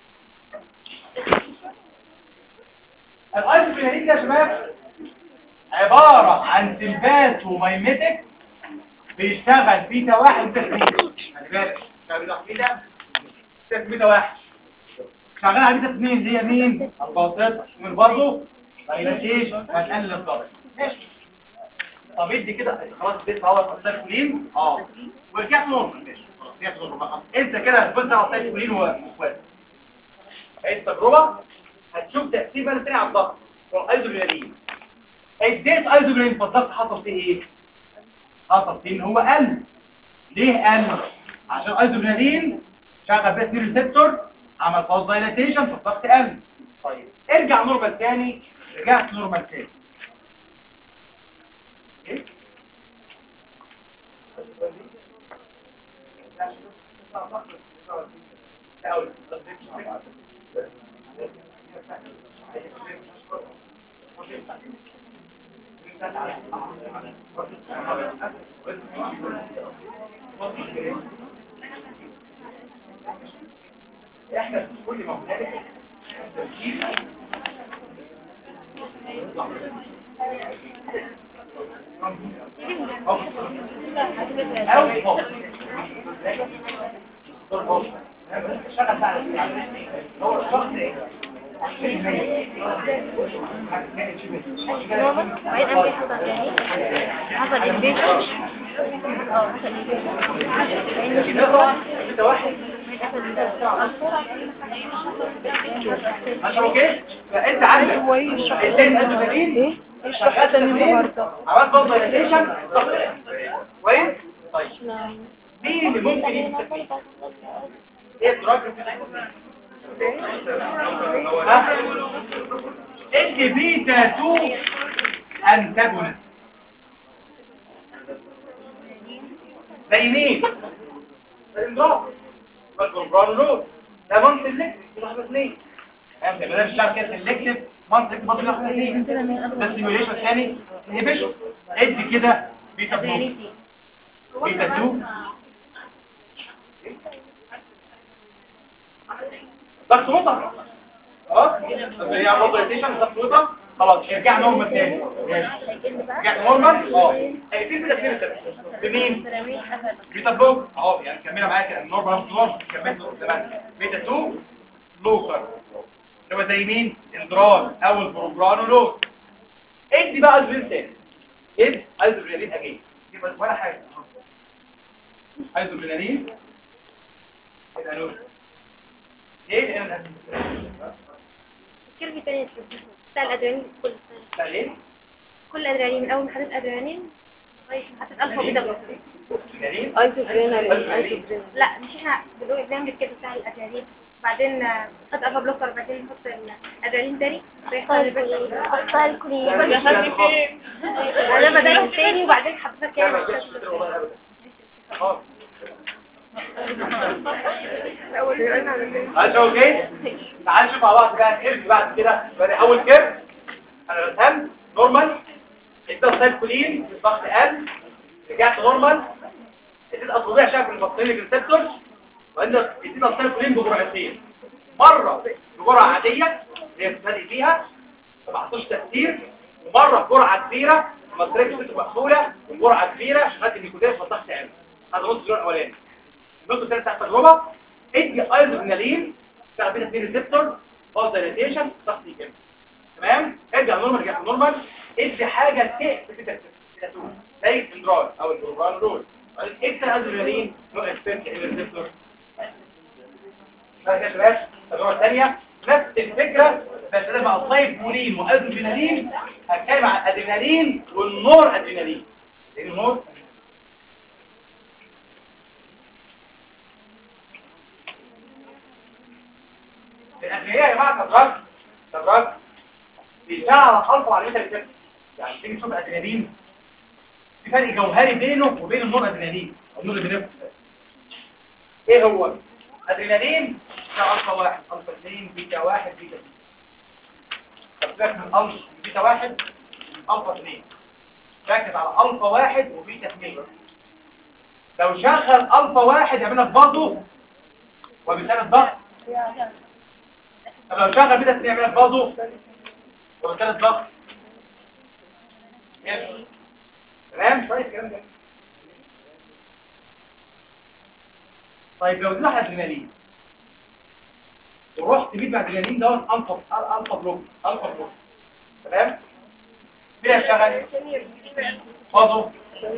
الايزوبرينالين ده يا شباب عباره عن سلفات وميمتك بيشتغل بيتا واحد وبيتا اثنين خلي بالك شغال بيتا بيتا بيتا واحد شغال على بيتا اثنين اللي هي مين؟ الباطط من برضه دايلاتيشن هتقلل الضغط ماشي طب ادي كده خلاص اديت باور السيركولين اه ورجعت نورمال ماشي خلاص رجعت نورمال انت كده بص على السيركولين واخواته ايه التجربه هتشوف تاثير بقى تاني على الضغط والايزوبرينالين اديت ايزوبرين فالضغط حصل فيه ايه؟ حصل فيه ان هو قل ليه قل عشان ايزوبرينالين شغل بس ريسبتور عمل فاز دايلاتيشن فالضغط قل طيب ارجع نورمال تاني رجعت نورمال تاني ايه احنا كل ما هنالك أو فوق دور فوق شغل بقى هو الشخص ايه؟ وبعدين قام حصل يعني حصل انفيجن اه حصل انفيجن ده طبعا انت واحد عشان اوكي فانت عندك الاثنين ادرينالين شغال تمرين عملت برضه ريليشن كويس طيب مين اللي ممكن يستفيد ايه الدراج اللي بيتا 2 انتاجونست زي مين؟ زي الدراج البران رود ده منطق سيلكتيف لحظه اثنين فاهم ده مش شرط كده سيلكتيف منطق برضه لحظه اثنين ده سيميوليشن ثاني انهبيشن ادي كده بيتا 2 بيتا 2 ضغط وطن خلاص طب هي عملت روتيشن ضغط وطن خلاص يرجع نورمال تاني رجع نورمال اه هيبتدي كده كده بمين بيتا بلوك اهو يعني كملها معايا كده نورمال نورمال كملت زمان بيتا 2 لوكر اللي هو زي مين اندرال او البروبرانولول ادي بقى الفيل تاني ادي ايزوبرينالين اجين يبقى ولا حاجه ايزوبرينالين كده لون ايه انا كيرفي تاني بتاع الادرينالين كل سنه ايه كل ادرينالين من اول ما حطيت ادرينالين لغايه ما حطيت الفا بيتا بلوك ادرينالين ايزوبرينالين لا مش احنا بنقول بنعمل كده بتاع الادرينالين بعدين آه، نحط الفا بلوكر بعدين نحط الادرينالين تاني بيحصل الريفرس اختار كل انا بدأت تاني وبعدين حطيتها كده اه اول ما قلنا على كده ماشي اوكي تعال نشوف مع بعض بقى الكيرف بعد كده بقى اول كيرف انا رسمت نورمال اديت سايكولين الضغط قل رجعت نورمال اديت اصابع شكل البطاريه ريسبتورز وعندك اديت سايكولين بجرعتين مره بجرعه عاديه اللي هي بتبتدئ بيها ما حصلش تاثير ومره بجرعه كبيره المصريه بتبقى مقفوله وجرعه كبيره شغلت النيكوتين فالضغط عالي هذا نص الجرعه الاولاني النقطه الثالثه بتاعت التجربه ادي ايزوبرينالين بتاع بين اثنين ريسبتور فاز دايليتيشن ضغط يكمل تمام ارجع نورمال رجع نورمال ادي حاجه تقفل في التاتو زي الاندرال او البروبران رول ادي ايزوبرينالين نو اكسبنت الريسبتور بعد كده يا شباب التجربه الثانيه نفس الفكره بس انا بقى سايكولين وادرينالين هتكلم عن الادرينالين والنور ادرينالين ايه النور الأدوية يا جماعة تدرج تدرج بيشتغل على الألفا وعلى البيتا ريسبتور يعني تيجي تشوف الأدرينالين في فرق جوهري بينه وبين النور أدرينالين أو النور أدرينالين إيه هو؟ أدرينالين ده ألفا واحد ألفا اثنين بيتا واحد بيتا اثنين طب سيبك من ألفا بيتا واحد ألفا اثنين ركز على ألفا واحد وبيتا اثنين لو شغل ألفا واحد يعمل لك برضه وبالتالي الضغط طب لو شغل بيتا اثنين يعمل لك برضه وبالتالي الضغط ماشي. تمام كويس الكلام ده طيب لو ادينا ادرينالين ورحت تجيب ادرينالين دوت الفا الفا بلوك الفا بلوك تمام مين هيشتغل برضه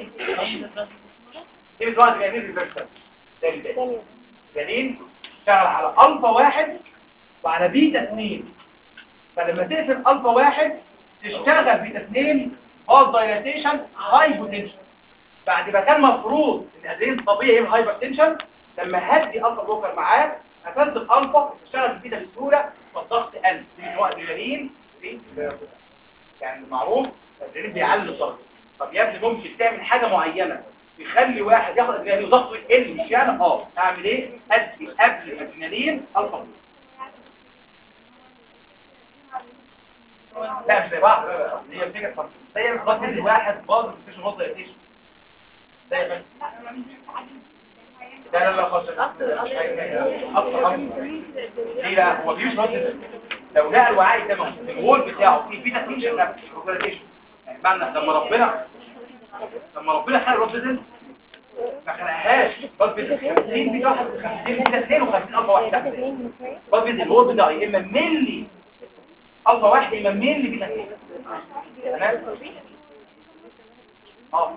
دي بتوع ادرينالين ريفرسال تاني تاني ادرينالين اشتغل على الفا واحد وعلى بيتا اثنين فلما تقفل الفا واحد تشتغل بيتا اثنين باز دايلاتيشن هاي بوتنشال بعد ما كان مفروض ان الادرينالين طبيعي يعمل هايبر تنشن لما هدي الفا بلوكر معاه قفلت الالفا تشتغل بيتا بسهوله فالضغط قل دي هو ادرينالين يعني معروف الادرينالين بيعلي الضغط طب يا ابني ممكن تعمل حاجه معينه تخلي واحد ياخد ادرينالين وضغطه يقل مش يعني اه اعمل ايه ادي قبل الادرينالين الفا بلوكر لا مش زي بعض هي بتيجي فرق زي بالظبط ان واحد باظ مفيش غلطه يقتيش زي بس لا لا لا خالص اكتر اكتر ليه بقى هو بيمشي بس لو لقى الوعاء ده موجود الوول بتاعه فيه فيه تنشن نفسي اوبريشن يعني معنى لما ربنا لما ربنا خلق الرب ما خلقهاش بس 50 في واحد 50 في 52 الفا واحد بس الوول بتاعه يا اما ملي الفا واحد يا اما ملي بيتا تمام اه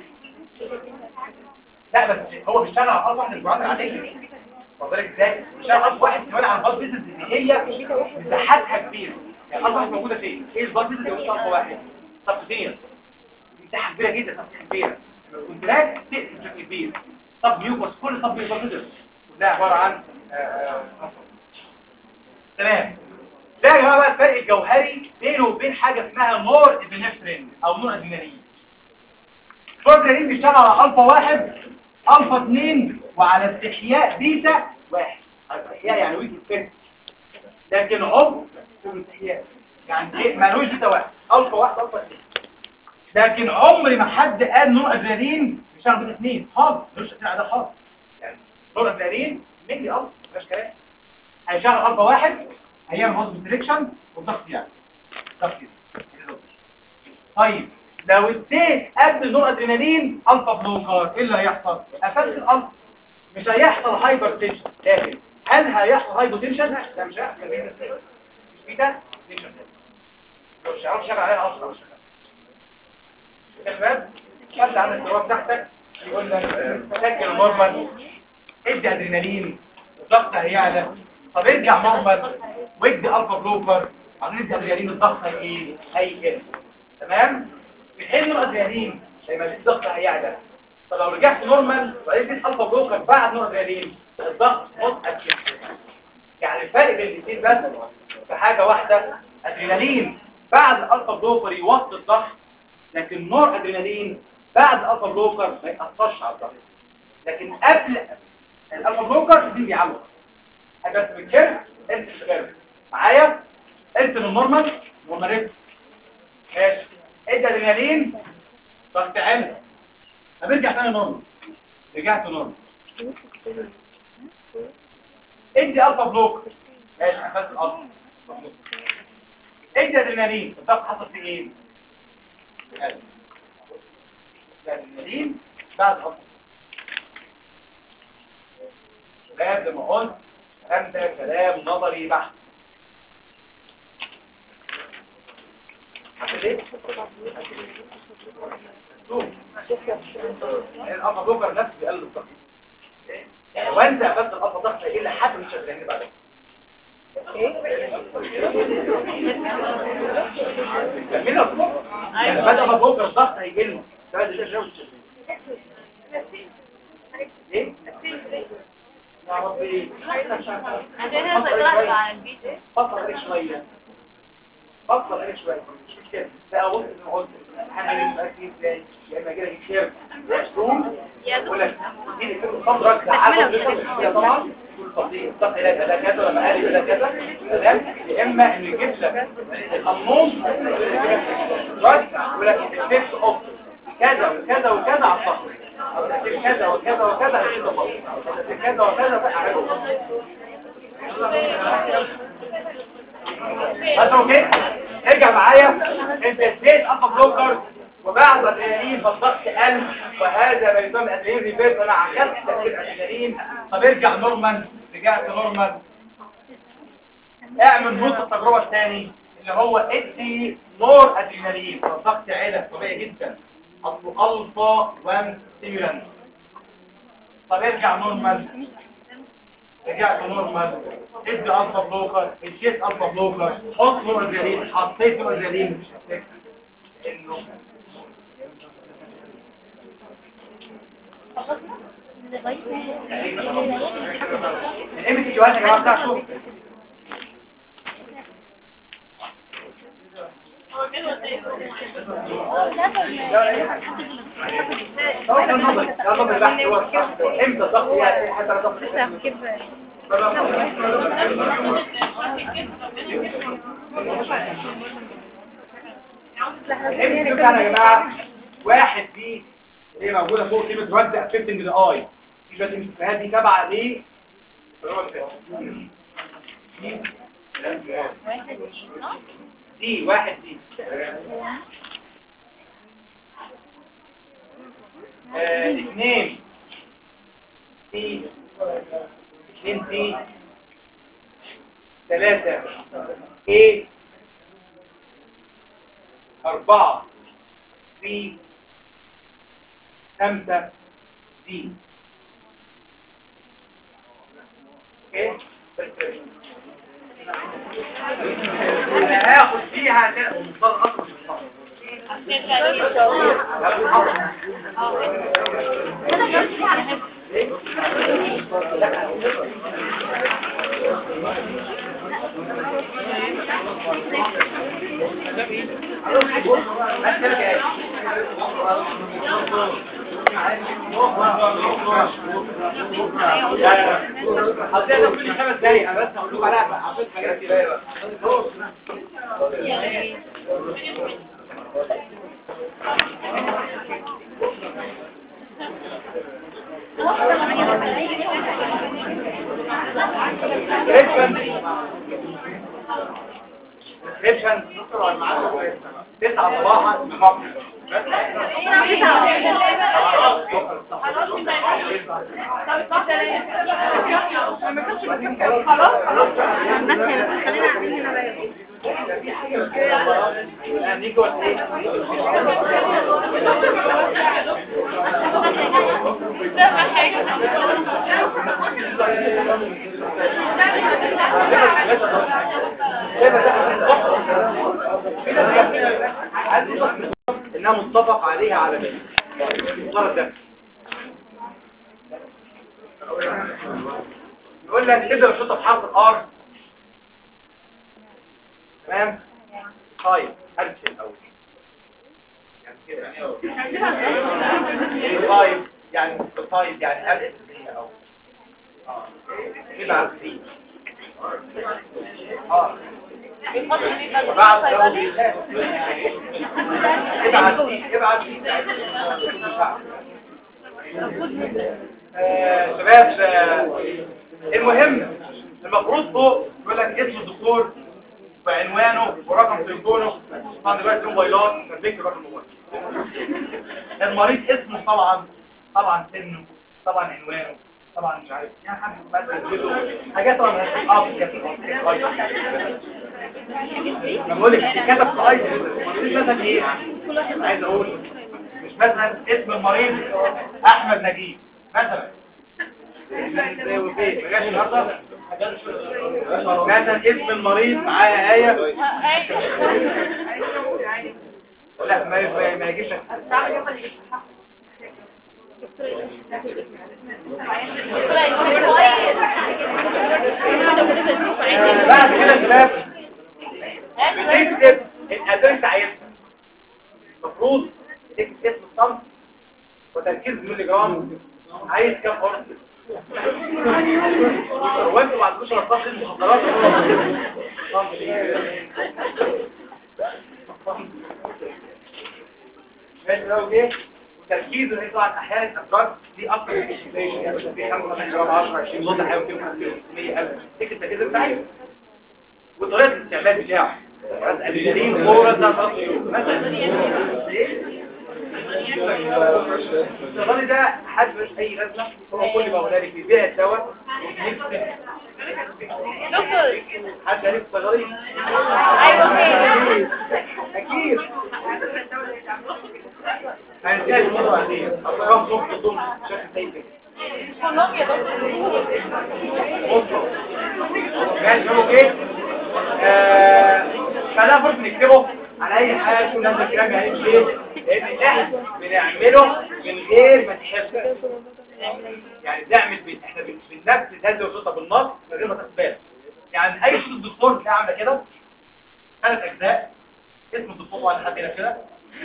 لا بس هو بيشتغل على الفا واحد الجرعات العاديه فضلك ازاي بيشتغل الفا واحد كمان على الباس بيزنس اللي هي مساحتها كبيره يعني الفا واحد موجوده فين ايه الباس بيزنس اللي هو الفا واحد سبتين مساحه كبيره جدا مساحه كبيره الكونتراكت تقسم بشكل كبير طب ميوكوس كل طب ميوكوس كلها عباره عن آه، آه، تمام ده يا جماعه بقى الفرق الجوهري بينه وبين حاجه اسمها نور ابنفرين او نور ادرينالين نور ادرينالين بيشتغل على الفا واحد الفا اثنين وعلى استحياء بيتا واحد استحياء يعني ويك افكت لكن عمر استحياء يعني ايه مالوش بيتا واحد الفا واحد الفا اثنين لكن عمري ما حد قال نور ادرينالين بيشتغل بيتا اثنين خالص ملوش تأثير ده خالص يعني نور ادرينالين ملي الفا مفيش كلام هيشغل الفا واحد هيعمل هوست سيلكشن والضغط يعني ضغط يعني. طيب لو اديت قبل نور ادرينالين الفا بلوكر ايه اللي هيحصل قفلت الالفا مش هيحصل هايبر تنشن لكن هل هيحصل هايبر تنشن لا مش هيحصل مش بيتا تنشن لو شغال شغال عليها اصلا مش شغال شباب خد عندك الجواب تحتك يقول لك سجل نورمال ادي ادرينالين الضغط هيعلى طب ارجع نورمال وادي الفا بلوكر عشان ندي ادرينالين الضغط هي ايه هيقل تمام في حين الادرينالين لما الضغط هيعلى طب لو رجعت نورمال وبعدين اديت الفا بلوكر بعد نور ادرينالين الضغط متاكد يعني الفرق بين الاثنين بس في حاجه واحده ادرينالين بعد الالفا بلوكر يوطي الضغط لكن نور ادرينالين بعد الالفا بلوكر ما ياثرش على الضغط لكن قبل الالفا بلوكر دي بيعوض حاجه بس بالكيرف انت الكيرف معايا انت من النورمال نورماليت ماشي ادي ادرينالين ضغط عالي طب ارجع تاني نورمال رجعت نورمال ادي الفا بلوك ماشي قفلت الالفا ادي ادرينالين الضغط حصل فيه ايه عالي. الادرينالين بعد الالفا شباب زي ما قلت الكلام ده كلام نظري بحت حصل ايه؟ شوف. الالفا بلوكر نفسه بيقلل الضغط يعني وانت قفلت الالفا ضغط ايه اللي حد مش شغالين بعدين كملنا الضغط يعني بدأ ما بلوكر الضغط هيقل بعد ده جو ايه يا ربي عشان هي سيطرت على البيت فصل عليك شويه فصل عليك شويه مش مشكله لا بص انا قلت هنعمل اكيد ازاي يا اما كده يتشرب مشروم يقول لك دي كده صدرك تعالى يا طبعا فظيع صح لا ده كذا ولا قال ده كذا تمام يا اما انه يجيب لك القانون يقول لك التكست اوف كذا وكذا وكذا على الصح او تكتب كذا وكذا وكذا هيشيل الصح تكتب كذا وكذا فاعمله بس اوكي ارجع معايا انت اديت ابا بلوكر وبعد الادرينالين فالضغط قل وهذا ما يسمى ادرينالين ريفيرس انا عكست تاثير الادرينالين طب ارجع نورمال رجعت نورمال اعمل نص التجربه الثاني اللي هو ادي نور ادرينالين فالضغط عالي طبيعي جدا اصله الفا 1 ستيمولانت طب ارجع نورمال رجعت نورمال ادي الفا بلوكر اديت الفا بلوكر حط نور ادرينالين حطيت نور ادرينالين مش هتفكر انه الام تي واحد يا جماعه بتاع شوف هو كان نظري كان نظري بحث هو امتى الضغط يعني حتى لو ضغط الام تي كان يا جماعه واحد دي اللي موجوده فوق كلمه رد افكتنج ذا اي يبقى دي السماهات دي تبع ليه التجربة اللي فاتت. دي واحد دي آه، اثنين دي اثنين دي ثلاثة ايه أربعة بي خمسة دي اوكي انا هاخد فيها هتلاقي مصدر اصلا مش هتلاقي كل خمس دقايق انا بس هقول لكم عليها عشان حاجات كده ريفشن ريفشن تسعة صباحا بمصر مثلا خلينا قاعدين هنا بقى نيجي ولا ايه؟ انها متفق عليها على مين المفترض ده يقول لك تبدا الشوطه بحرف الار تمام طيب هرسل الاول يعني كده طيب يعني طيب يعني هرسل الاول اه يبقى سي اه بعد لو ابعت ابعت آه، شباب آه، المهم المفروض فوق يقول لك اسم الدكتور وعنوانه ورقم تليفونه طبعا دلوقتي موبايلات فبيكتب رقم موبايل المريض اسمه طبعا طبعا سنه طبعا عنوانه طبعا مش عارف يعني حاجه مثلا حاجات طبعا اه انا بقول لك كتب في اي مش مثلا ايه عايز اقول مش مثلا اسم المريض احمد نجيب مثلا زي وفين ما جاش النهارده مثلا اسم المريض معايا آية لا ما ما- ما يجيش آه، بعد كده يا شباب بتكتب الأداة اللي انت عايزها المفروض تكتب اسم الصنف وتركيز ملي جرام عايز كام قرص هو انتوا ما عندكوش رصاص المخدرات صنف ايه؟ ماشي لو جه تركيزه هي طبعا احيانا الادراج دي اكتر من الشيء يعني في 5 جرام 10 20 ضد حيوي كيلو 100000 تكتب التركيز بتاعي وطريقه الاستعمال بتاعه الادرينالين فورا مثلا الصيدلي ده حد مش اي لازمه هو كل ما هنالك بيبيع الدواء وبيكتب حد عارف الصيدلي اكيد هنتكلم مره بعدين ارقام صوت الضم بشكل سيء بصوا ماشي اوكي آه، فده فرصه نكتبه على اي حاجه كل هذا الكلام يعني ايه لان احنا بنعمله من غير ما تحس يعني بنعمل بي... احنا بن- بننفذ هذه الخطه بالنص من غير ما تاخد بالك يعني اي خطه الدكتور بتلاقي عامله كده ثلاث اجزاء اسم الدكتور طبعا لحد هنا كده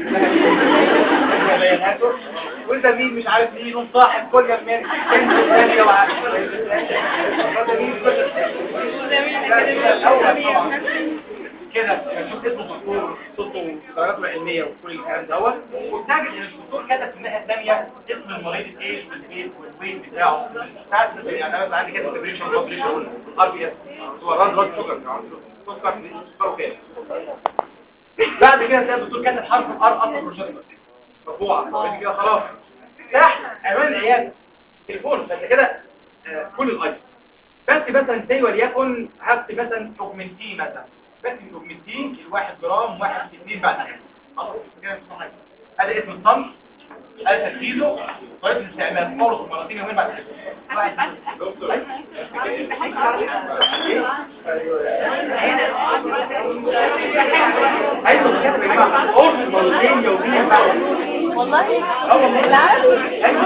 بياناته وده مين مش عارف مين وصاحب كل المال كنت الثانية وعارف وده مين كل الأول طبعا كده نشوف اسم الدكتور صوته درجاته العلميه وكل الكلام دوت وتجد ان الدكتور كتب في الناحيه الثانيه اسم المريض الايج والبيت والويت بتاعه ساعات يعني انا عندي كده تمرين بابليشن ار بي اس هو الران بلاد شوجر سكر سكر كام بعد كده تلاقي الدكتور كاتب حرف ار اصلا بروجيكتور مرفوعه بعد كده خلاص تحت عنوان العياده تليفون فانت كده آه، كل الايتم بس مثلا زي وليكن هكتب مثلا اوجمنتين مثلا بس الاوجمنتين الواحد جرام واحد في اثنين بعد كده خلاص كده مش صحيح. هذا اسم الصنف هذا تركيزه طريقه الاستعمال فرص مرتين يومين بعد كده ايوه كده يا جماعه فرص مرتين يوميا بعد كده والله اه والله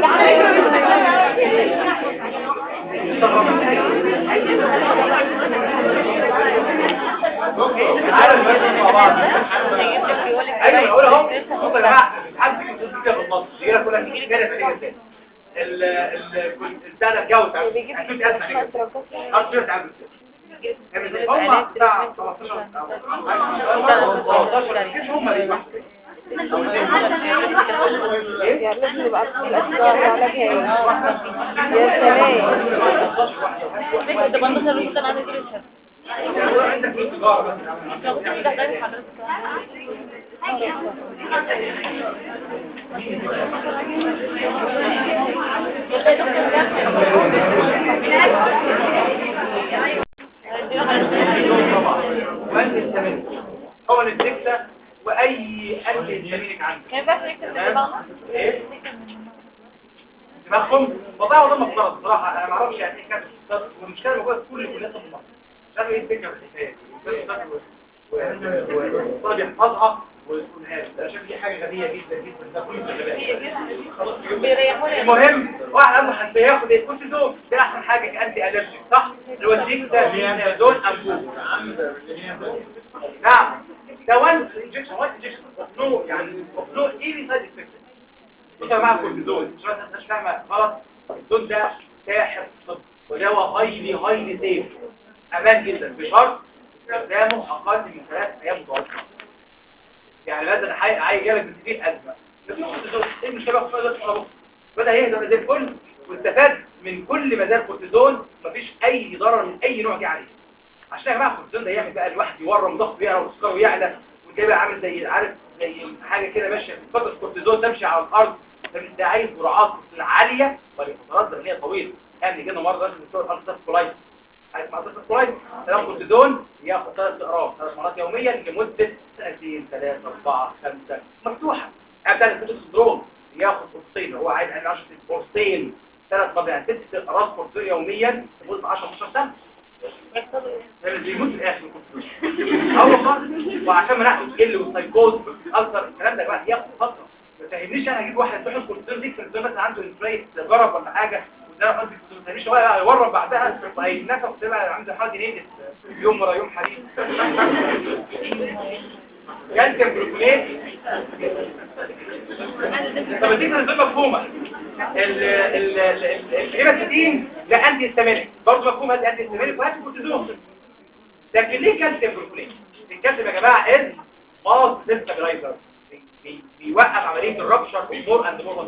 اوكي تعالوا نبدا مع بعض ايوه اقول اهو بصوا يا جماعه حد يكتب كده بالنص يجي لك يقول لك كده كده ال ال بتاع الجو بتاع هتشوف اسمع كده اصل تعمل هم بتاع 15 15 مش هم اللي يعني لازم يبقى في الأسرار وعلاجها ايه يا سلام ده بندق الروس كان عامل كده عندك في التجاره وانت الثمن هو الدكتة واي انت الثمينك عندك كان بس يكتب ده بقى ايه دماغهم والله هو ده مفترض بصراحه انا ما اعرفش يعني ايه كانت الصدر والمشكله موجوده في كل الكليات في مصر مش عارف ايه الفكره في الحكايه والطالب يحفظها ويقولها له. انا شايف دي حاجه غبيه جدا جدا ده كله غباء بيريحوني المهم واحد عنده حد ياخد ايه كورتيزون ده احسن حاجه كانتي الرجيك صح اللي هو الديكتا دول امبو نعم ده وان انجكشن وان انجكشن نو يعني نو ايه سايد افكت بص يا جماعه الكورتيزون مش بس مش فاهمه غلط الكورتيزون ده ساحر طب ودواء هايلي هايلي سيف امان جدا بشرط استخدامه اقل من ثلاث ايام متواصله يعني لازم حي عايز جالك بتديك ازمه بس الكورتيزون ايه المشكله في الوقت ده بدا يهدى زي الفل واستفاد من كل ما زال كورتيزون مفيش اي ضرر من اي نوع جه عليه عشان يا جماعه الكورتيزون ده يعمل بقى الواحد يورم ضغطه يعلى وسكره يعلى وده بقى عامل زي عارف زي حاجه كده ماشيه فتره الكورتيزون تمشي على الارض فانت عايز جرعات عاليه ولفترات زمنيه طويله يعني جينا مره راجل دكتور الالتراس كولايت عارف مع الالتراس كولايت تاخد كورتيزون ياخد ثلاث اقراص ثلاث مرات يوميا لمده سنتين ثلاثه اربعه خمسه مفتوحه قبل الكورتيزون سندروم ياخد قرصين هو عايز يعمل 10 قرصين ثلاث مرات يعني ست اقراص قرصين يوميا لمده 10 15 سنه ده اللي بيموت في الاخر اه والله وعشان مناعته تقل والسايكوز والالسر الكلام ده بقى ياخد فتره ما تفهمنيش انا اجيب واحد بياخد كورتيزون دي كورتيزون مثلا عنده انفلايت جرب ولا حاجه وده قصدي ما تفهمنيش هو بقى يورم بعدها وهيتنفخ تبقى عنده حاجه نيجس يوم ورا يوم حديد كالسيوم جلوكونات طب الفكره دي مفهومه ال ال ال الهيباتين ده انتي هيستامينيك برضه مفهوم هذا انتي هيستامينيك وهذا كورتيزون لكن ليه كالسيوم جلوكونات الكالسيوم يا جماعه از ماس ستابلايزر بيوقف عمليه الرابشر مور اند مور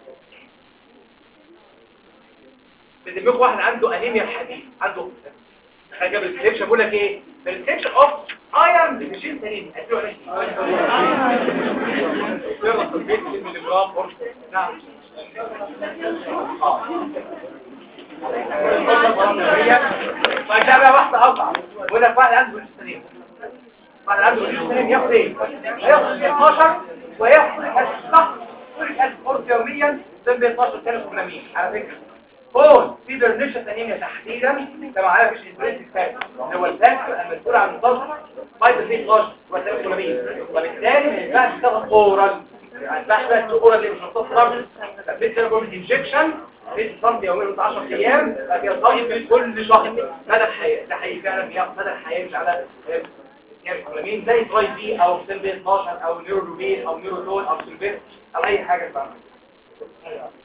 بتدمج واحد عنده انيميا الحديد عنده حاجه بالسليبشن بقول لك ايه بالسليبشن اوف ايرون ديفيشنت انيميا هتقول ايه يلا تطبيق ملي جرام قرص نعم اه فجاء بقى واحده اصعب بقول لك واحد عنده الانسولين واحد عنده الانسولين ياخد ايه هياخد 12 وياخد صح كل قرص يوميا ضمن 12 كيلو جرامين على فكره كون في برنيشن انيميا تحديدا ده معناه مفيش انفلونزا فاكتور هو الفاكتور المسؤول عن الضغط فايتر في 12 وتلاتة وبالتالي ما ينفعش تاخد اورال يعني بحث اورال اللي مش هتصدر مثل كل انجكشن في صمت يومين و 10 ايام بيصيب كل شهر مدى الحياه ده حقيقي فعلا بياخد مدى الحياه مش على يعني كلامين زي تراي بي او سيلبي 12 او نيورولوبين او نيورودول او سيلبيت او اي حاجه تعمل